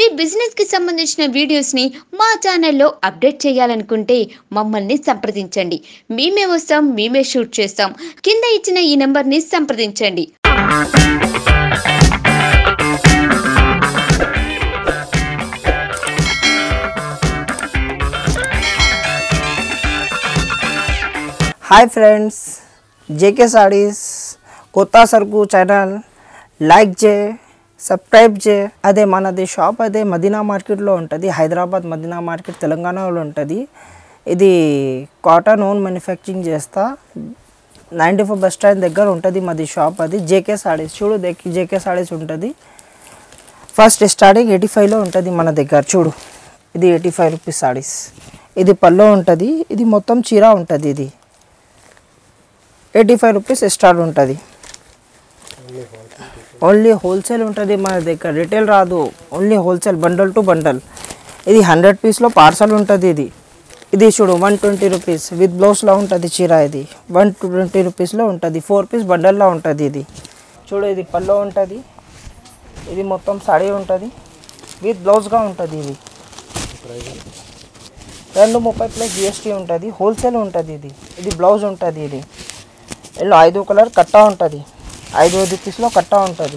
మీ business కి సంబంధించిన videos ని మా ఛానల్లో అప్డేట్ చేయాలనుకుంటే మమ్మల్ని సంప్రదించండి మేమే వస్తాం మేమే షూట్ చేస్తాం కింద ఇచ్చిన ఈ నెంబర్ ని సంప్రదించండి హాయ్ ఫ్రెండ్స్ జేకే సాడీస్ కొత్త సరుకు ఛానల్ లైక్ చే సబ్స్క్రైబ్ చే అదే మనది షాప్ అదే మదీనా మార్కెట్లో ఉంటుంది హైదరాబాద్ మదీనా మార్కెట్ తెలంగాణలో ఉంటుంది ఇది కాటన్ ఓన్ మ్యానుఫ్యాక్చరింగ్ చేస్తా నైంటీ ఫోర్ బస్ స్టాండ్ దగ్గర ఉంటుంది మాది షాప్ అది జేకే సాడీస్ చూడు జేకే సాడీస్ ఉంటుంది ఫస్ట్ స్టార్టింగ్ ఎయిటీ ఫైవ్లో ఉంటుంది మన దగ్గర చూడు ఇది ఎయిటీ ఫైవ్ రూపీస్ సాడీస్ ఇది పల్లో ఉంటుంది ఇది మొత్తం చీర ఉంటుంది ఇది ఎయిటీ ఫైవ్ రూపీస్ స్టార్ట్ ఉంటుంది ఓన్లీ హోల్సేల్ ఉంటుంది మన దగ్గర రిటైల్ రాదు only wholesale bundle to bundle ఇది హండ్రెడ్ పీస్లో పార్సల్ ఉంటుంది ఇది ఇది చూడు వన్ ట్వంటీ రూపీస్ విత్ బ్లౌజ్లో ఉంటుంది చీర ఇది వన్ ట్వంటీ రూపీస్లో ఉంటుంది ఫోర్ పీస్ బండల్లో ఉంటుంది ఇది చూడు ఇది పల్లో ఉంటుంది ఇది మొత్తం సాడీ ఉంటుంది విత్ బ్లౌజ్గా ఉంటుంది ఇది రెండు ముప్పై ప్లస్ జిఎస్టీ ఉంటుంది హోల్సేల్ ఉంటుంది ఇది ఇది బ్లౌజ్ ఉంటుంది ఇది ఇందులో ఐదు కలర్ కట్టా ఉంటుంది ఐదు ఐదు పీస్లో కట్టా ఉంటుంది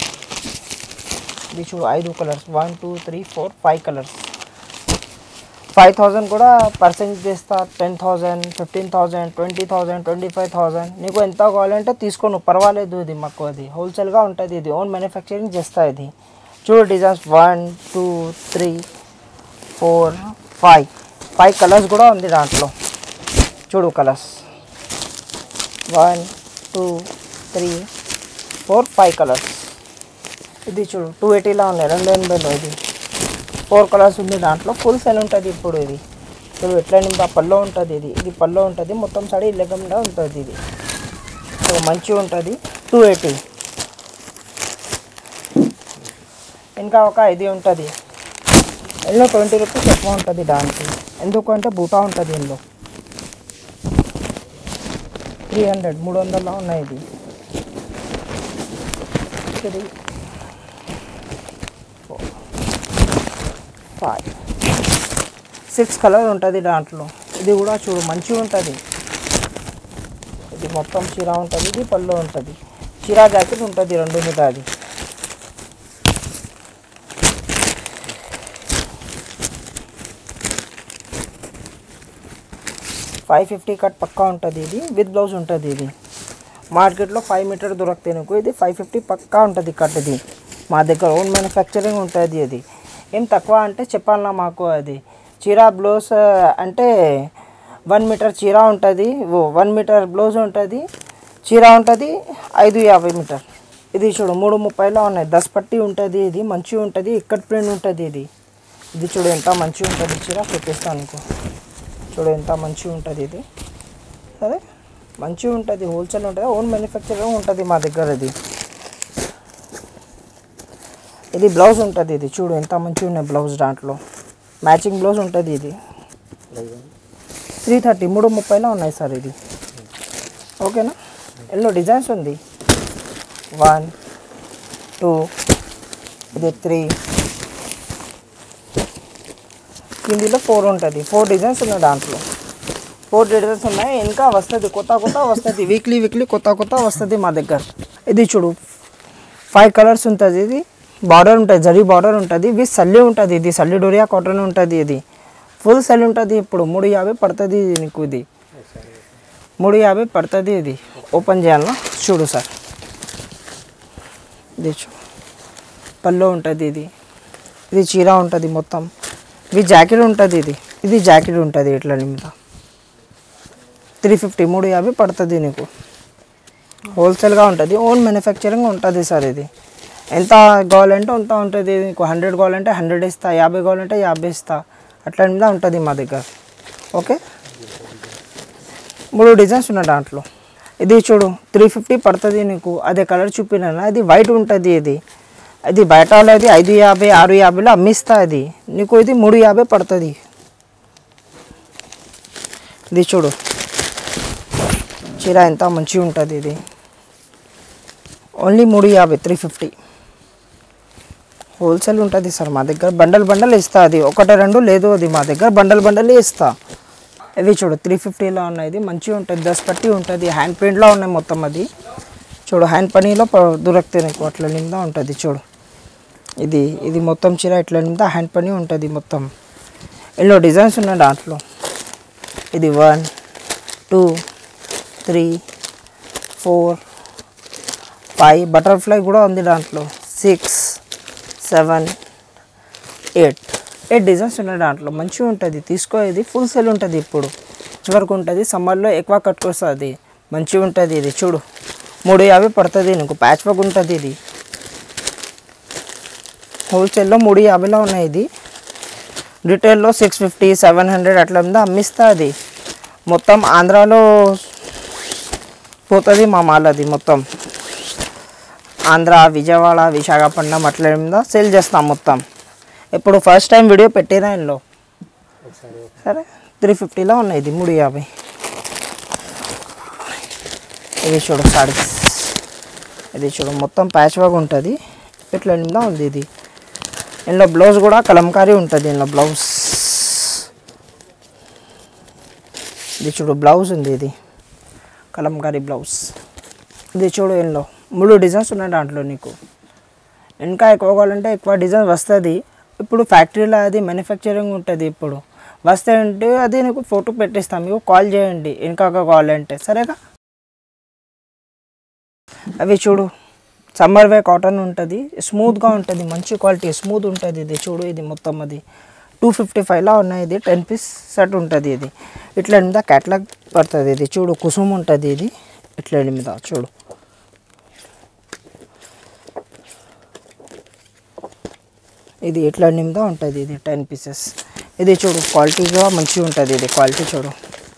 ఇది చూడు ఐదు colours one two three four five colours five thousand కూడా పర్సెంట్ చేస్తా ten thousand fifteen thousand twenty thousand twenty five thousand నీకు ఎంత కావాలంటే తీసుకోను పర్వాలేదు ఇది మాకు అది హోల్సేల్గా ఉంటుంది ఇది ఓన్ మ్యానుఫ్యాక్చరింగ్ చేస్తా ఇది చూడు designs one two three four five five colours కూడా ఉంది దాంట్లో చూడు colours one two three four five colours ఇది చూడు టూ ఎయిటీలో ఉన్నాయి రెండు ఎనభైలో ఇది ఫోర్ కలర్స్ ఉంది దాంట్లో ఫుల్ సెల్ ఉంటుంది ఇప్పుడు ఇది చూడు ఎట్లా నింపా పల్లో ఉంటుంది ఇది ఇది పల్లో ఉంటుంది మొత్తం సడి లేకుండా ఉంటుంది ఇది సో మంచిగా ఉంటుంది టూ ఎయిటీ ఇంకా ఒక ఇది ఉంటుంది ఇందులో ట్వంటీ రూపీస్ ఎక్కువ ఉంటుంది దానికి ఎందుకంటే బూటా ఉంటుంది ఇందులో త్రీ హండ్రెడ్ మూడు వందల్లో ఉన్నాయి ఇది త్రీ ఫైవ్ సిక్స్ కలర్ ఉంటుంది దాంట్లో ఇది కూడా చూడు మంచిగా ఉంటుంది ఇది మొత్తం చీర ఉంటుంది ఇది పళ్ళు ఉంటుంది చీర జాకెట్ ఉంటుంది రెండు మీద అది ఫైవ్ ఫిఫ్టీ కట్ పక్కా ఉంటుంది ఇది విత్ బ్లౌజ్ ఉంటుంది ఇది మార్కెట్లో ఫైవ్ మీటర్ దొరుకుతాయి నీకు ఇది ఫైవ్ ఫిఫ్టీ పక్కా ఉంటుంది కట్ ఇది మా దగ్గర ఓన్ మ్యానుఫ్యాక్చరింగ్ ఉంటుంది అది ఏం తక్కువ అంటే చెప్పాలన్నా మాకు అది చీర బ్లౌజ్ అంటే వన్ మీటర్ చీర ఉంటుంది వన్ మీటర్ బ్లౌజ్ ఉంటుంది చీర ఉంటుంది ఐదు యాభై మీటర్ ఇది చూడు మూడు ముప్పైలో ఉన్నాయి దస్ పట్టి ఉంటుంది ఇది మంచిగా ఉంటుంది ఇక్కట్ ప్రింట్ ఉంటుంది ఇది ఇది చూడు ఎంత మంచిగా ఉంటుంది చీర చూపిస్తాను నీకు చూడు ఎంత మంచిగా ఉంటుంది ఇది సరే మంచిగా ఉంటుంది హోల్సేల్ ఉంటుంది ఓన్ మ్యానుఫ్యాక్చరింగ్ ఉంటుంది మా దగ్గర ఇది ఇది బ్లౌజ్ ఉంటుంది ఇది చూడు ఎంత మంచిగా ఉన్నాయి బ్లౌజ్ దాంట్లో మ్యాచింగ్ బ్లౌజ్ ఉంటుంది ఇది త్రీ థర్టీ మూడు ముప్పైలో ఉన్నాయి సార్ ఇది ఓకేనా ఎన్నో డిజైన్స్ ఉంది వన్ టూ ఇది త్రీ కిందిలో ఫోర్ ఉంటుంది ఫోర్ డిజైన్స్ ఉన్నాయి దాంట్లో ఫోర్ డిజైన్స్ ఉన్నాయి ఇంకా వస్తుంది కొత్త కొత్త వస్తుంది వీక్లీ వీక్లీ కొత్త కొత్త వస్తుంది మా దగ్గర ఇది చూడు ఫైవ్ కలర్స్ ఉంటుంది ఇది బార్డర్ ఉంటుంది జరీ బార్డర్ ఉంటుంది విత్ సల్లి ఉంటుంది ఇది సల్లి డోరియా కాటన్ ఉంటుంది ఇది ఫుల్ సెల్ ఉంటుంది ఇప్పుడు మూడు యాభై పడుతుంది నీకు ఇది మూడు యాభై పడుతుంది ఇది ఓపెన్ చేయాలన్నా చూడు సార్ ఇది చూ పల్లో ఉంటుంది ఇది ఇది చీర ఉంటుంది మొత్తం ఇది జాకెట్ ఉంటుంది ఇది ఇది జాకెట్ ఉంటుంది ఇట్లా మీద త్రీ ఫిఫ్టీ మూడు యాభై పడుతుంది నీకు హోల్సేల్గా ఉంటుంది ఓన్ మ్యానుఫ్యాక్చరింగ్ ఉంటుంది సార్ ఇది ఎంత కావాలంటే అంత ఉంటుంది నీకు హండ్రెడ్ కావాలంటే హండ్రెడ్ ఇస్తా యాభై కావాలంటే యాభై ఇస్తా అట్లా మీద ఉంటుంది మా దగ్గర ఓకే మూడు డిజైన్స్ ఉన్నాయి దాంట్లో ఇది చూడు త్రీ ఫిఫ్టీ పడుతుంది నీకు అదే కలర్ చూపినా అది వైట్ ఉంటుంది ఇది అది బయట వాళ్ళది ఐదు యాభై ఆరు యాభైలో అమ్మిస్తా అది నీకు ఇది మూడు యాభై పడుతుంది ఇది చూడు చీర ఎంత మంచిగా ఉంటుంది ఇది ఓన్లీ మూడు యాభై త్రీ ఫిఫ్టీ హోల్సేల్ ఉంటుంది సార్ మా దగ్గర బండల్ బండల్ ఇస్తా అది ఒకటి రెండు లేదు అది మా దగ్గర బండల్ బండలే ఇస్తా ఇవి చూడు త్రీ ఫిఫ్టీలో ఉన్నాయి ఇది మంచిగా ఉంటుంది దస్ పట్టి ఉంటుంది హ్యాండ్ ప్రింట్లో ఉన్నాయి మొత్తం అది చూడు హ్యాండ్ పనీలో ప- దొరుకుతాయి నీకు అట్లా నిందా ఉంటుంది చూడు ఇది ఇది మొత్తం చీర ఇట్లా నిందా హ్యాండ్ పని ఉంటుంది మొత్తం ఎన్నో డిజైన్స్ ఉన్నాయి దాంట్లో ఇది one two three four five butterfly కూడా ఉంది దాంట్లో six seven eight eight designs ఉన్నాయి దాంట్లో మంచిగా ఉంటుంది తీసుకో ఇది ఫుల్ సెల్ ఉంటుంది ఇప్పుడు వరకు ఉంటుంది సమ్మర్లో ఎక్కువ కట్టుకొస్తుంది మంచిగా ఉంటుంది ఇది చూడు మూడు యాభై పడుతుంది నీకు ప్యాచ్ వర్క్ ఉంటుంది ఇది హోల్సేల్లో మూడు యాభైలో ఉన్నాయి ఇది రిటైల్లో సిక్స్ ఫిఫ్టీ సెవెన్ హండ్రెడ్ అట్లా ఉందా అమ్మిస్తా అది మొత్తం ఆంధ్రాలో పోతుంది మా మాల్ అది మొత్తం ఆంధ్ర విజయవాడ విశాఖపట్నం అట్లా మీద సేల్ చేస్తాం మొత్తం ఇప్పుడు ఫస్ట్ టైం వీడియో పెట్టినా ఇందులో సరే త్రీ ఫిఫ్టీలో ఉన్నాయి ఇది మూడు యాభై ఇది చూడు సారీస్ ఇది చూడు మొత్తం ప్యాచ్ వర్క్ ఉంటుంది ఇట్లా మీద ఉంది ఇది ఇందులో బ్లౌజ్ కూడా కలంకారీ ఉంటుంది ఇందులో బ్లౌజ్ ఇది చూడు బ్లౌజ్ ఉంది ఇది కలంకారీ బ్లౌజ్ ఇది చూడు ఇందులో మూడు డిజైన్స్ ఉన్నాయి దాంట్లో నీకు ఇంకా ఎక్కువ కావాలంటే ఎక్కువ డిజైన్ వస్తుంది ఇప్పుడు ఫ్యాక్టరీలో అది మ్యానుఫ్యాక్చరింగ్ ఉంటుంది ఇప్పుడు వస్తే అంటే అది నీకు ఫోటో పెట్టిస్తాం మీకు కాల్ చేయండి ఇంకా కావాలంటే సరేగా అవి చూడు సమ్మర్ వే కాటన్ ఉంటుంది స్మూత్గా ఉంటుంది మంచి క్వాలిటీ స్మూత్ ఉంటుంది ఇది చూడు ఇది మొత్తం అది టూ ఫిఫ్టీ ఫైవ్లో ఉన్నాయి ఇది టెన్ పీస్ సెట్ ఉంటుంది ఇది ఇట్లా మీద క్యాట్లాగ్ పడుతుంది ఇది చూడు కుసుమ్ ఉంటుంది ఇది ఇట్లా మీద చూడు ఇది ఇట్లా నిమిదా ఉంటుంది ఇది టెన్ పీసెస్ ఇది చూడు క్వాలిటీగా మంచిగా ఉంటుంది ఇది క్వాలిటీ చూడు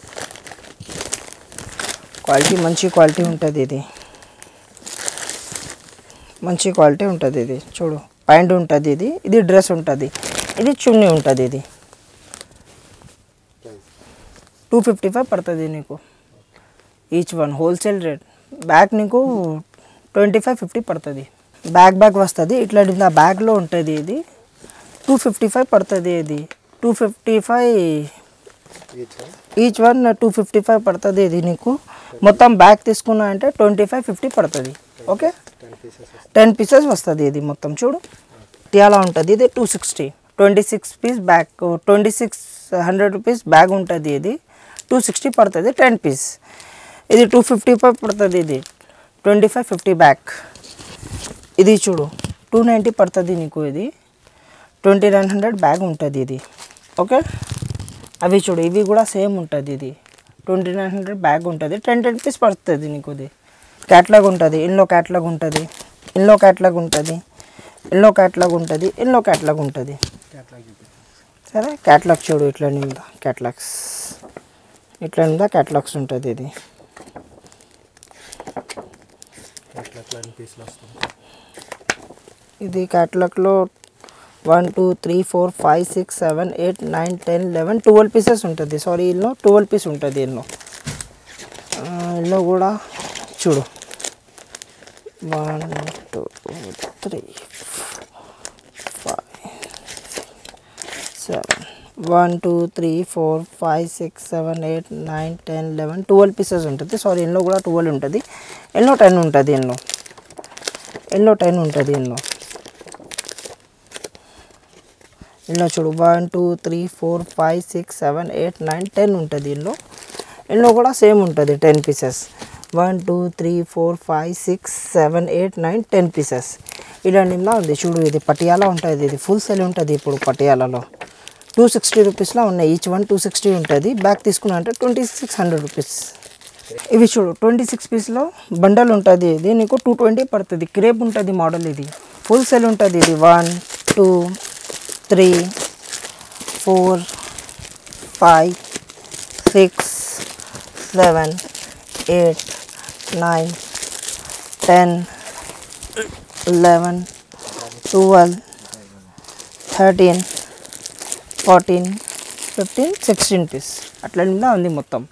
క్వాలిటీ మంచి క్వాలిటీ ఉంటుంది ఇది మంచి క్వాలిటీ ఉంటుంది ఇది చూడు ప్యాంట్ ఉంటుంది ఇది ఇది డ్రెస్ ఉంటుంది ఇది చున్నీ ఉంటుంది ఇది టూ ఫిఫ్టీ ఫైవ్ పడుతుంది నీకు each one wholesale rate bag నీకు ట్వంటీ ఫైవ్ ఫిఫ్టీ పడుతుంది బ్యాగ్ బ్యాగ్ వస్తుంది ఇట్లా నా బ్యాగ్లో ఉంటుంది ఇది టూ ఫిఫ్టీ ఫైవ్ పడుతుంది ఇది two fifty five each one two fifty five పడుతుంది ఇది నీకు మొత్తం బ్యాగ్ తీసుకున్నా అంటే ట్వంటీ ఫైవ్ ఫిఫ్టీ పడుతుంది ఓకే టెన్ పీసెస్ వస్తుంది ఇది మొత్తం చూడు ఇట్లా ఉంటుంది ఇది two sixty twenty six piece bag twenty six hundred rupees bag ఉంటుంది ఇది టూ సిక్స్టీ పడుతుంది టెన్ పీస్ ఇది టూ ఫిఫ్టీ ఫైవ్ పడుతుంది ఇది ట్వంటీ ఫైవ్ ఫిఫ్టీ బ్యాగ్ ఇది చూడు టూ నైంటీ పడుతుంది నీకు ఇది ట్వంటీ నైన్ హండ్రెడ్ బ్యాగ్ ఉంటుంది ఇది ఓకే అవి చూడు ఇవి కూడా సేమ్ ఉంటుంది ఇది ట్వంటీ నైన్ హండ్రెడ్ బ్యాగ్ ఉంటుంది టెన్ టెన్ పీస్ పడుతుంది నీకు ఇది క్యాట్లాగ్ ఉంటుంది ఇన్లో క్యాట్లాగ్ ఉంటుంది ఇన్లో క్యాట్లాగ్ ఉంటుంది ఇన్లో క్యాట్లాగ్ ఉంటుంది ఇన్లో క్యాట్లాగ్ ఉంటుంది సరే క్యాట్లాగ్ చూడు ఇట్లా నిందా క్యాట్లాగ్స్ ఇట్లా నిందా క్యాట్లాగ్స్ ఉంటుంది ఇది ఇది క్యాట్లాగ్లో one two three four five six seven eight nine ten eleven twelve pieces ఉంటుంది సారీ ఇల్లో ట్వెల్వ్ పీస్ ఉంటుంది ఇల్లో ఇల్లో కూడా చూడు one two three five seven one two three four five six seven eight nine ten eleven twelve pieces ఉంటుంది sorry ఎన్నో కూడా ట్వెల్వ్ ఉంటుంది ఎన్నో టెన్ ఉంటుంది ఎన్నో ఎన్నో టెన్ ఉంటుంది ఎన్నో ఇందులో చూడు one two three four five six seven eight nine ten ఉంటుంది ఇందులో ఇందులో కూడా సేమ్ ఉంటుంది ten pieces one two three four five six seven eight nine ten pieces ఇలాంటిలా ఉంది చూడు ఇది పటియాలా ఉంటుంది ఇది ఫుల్ సెల్ ఉంటుంది ఇప్పుడు పటియాలలో టూ సిక్స్టీ రూపీస్లో ఉన్నాయి ఈచ్ వన్ టూ సిక్స్టీ ఉంటుంది బ్యాగ్ తీసుకున్నా అంటే ట్వంటీ సిక్స్ హండ్రెడ్ రూపీస్ ఇవి చూడు ట్వంటీ సిక్స్ పీస్లో బండల్ ఉంటుంది ఇది నీకు టూ ట్వంటీ పడుతుంది క్రేప్ ఉంటుంది మోడల్ ఇది ఫుల్ సెల్ ఉంటుంది ఇది one two three four five six seven eight nine ten eleven twelve thirteen fourteen fifteen sixteen piece అట్లా ఉంది మొత్తం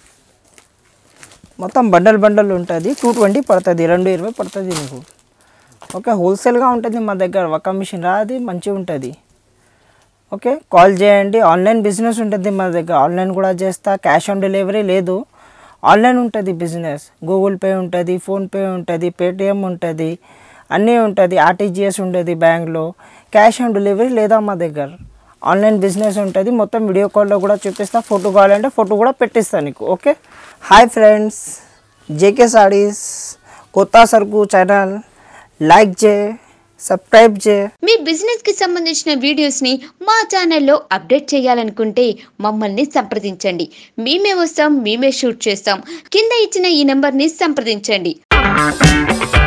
మొత్తం బండల్ బండల్ ఉంటుంది టూ ట్వంటీ పడుతుంది రెండు ఇరవై పడుతుంది నీకు ఓకే హోల్సేల్గా ఉంటుంది మా దగ్గర ఒక మిషన్ రాది మంచిగా ఉంటుంది ఓకే కాల్ చేయండి ఆన్లైన్ బిజినెస్ ఉంటుంది మా దగ్గర ఆన్లైన్ కూడా చేస్తా క్యాష్ ఆన్ డెలివరీ లేదు ఆన్లైన్ ఉంటుంది బిజినెస్ గూగుల్ పే ఉంటుంది ఫోన్పే ఉంటుంది పేటిఎం ఉంటుంది అన్నీ ఉంటుంది ఆర్టీజీఎస్ ఉంటుంది బ్యాంక్లో క్యాష్ ఆన్ డెలివరీ లేదా మా దగ్గర ఆన్లైన్ బిజినెస్ ఉంటుంది మొత్తం వీడియో కాల్లో కూడా చూపిస్తా ఫోటో కావాలంటే ఫోటో కూడా పెట్టిస్తాను నీకు okay hi friends JK sarees కొత్త సరుకు ఛానల్ లైక్ చే సబ్స్క్రైబ్ చే మీ బిజినెస్ కి సంబంధించిన వీడియోస్ ని మా ఛానల్లో అప్డేట్ చేయాలనుకుంటే మమ్మల్ని సంప్రదించండి మేమే వస్తాం మేమే షూట్ చేస్తాం కింద ఇచ్చిన ఈ నెంబర్ ని సంప్రదించండి